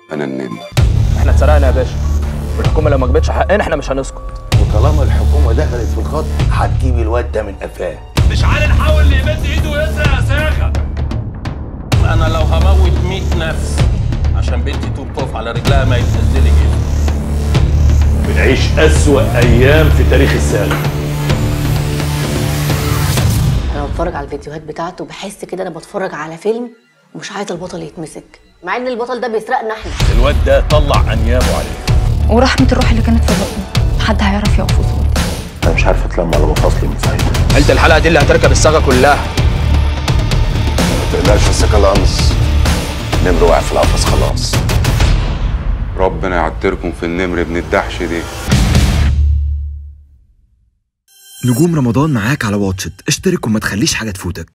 انا النمر احنا اتسرقنا يا باشا والحكومه لو ما جابتش حقنا احنا مش هنسكت وطالما الحكومه دخلت في الخط هتجيب الواد ده من قفاه مش عالي نحاول اللي يمد ايده ويسرق يا ساخه انا لو هموت 100 نفس عشان بنتي توب تقف على رجلها ما يتنزلي جدا بنعيش اسوأ ايام في تاريخ الساغه انا بتفرج على الفيديوهات بتاعته بحس كده انا بتفرج على فيلم ومش عايز البطل يتمسك مع ان البطل ده بيسرقنا احنا الواد ده طلع انيابه عليه ورحمة الروح اللي كانت في بطنه حد هيعرف يقف قصاده انا مش عارف اتلم على مفاصلي من ساعتها عيله الحلقه دي اللي هتركب الصاغه كلها ما تقلقش السكه القمص نمر واقع في القفص خلاص ربنا يعتركم في النمر ابن الدحش دي نجوم رمضان معاك على واتشت اشترك وما تخليش حاجة تفوتك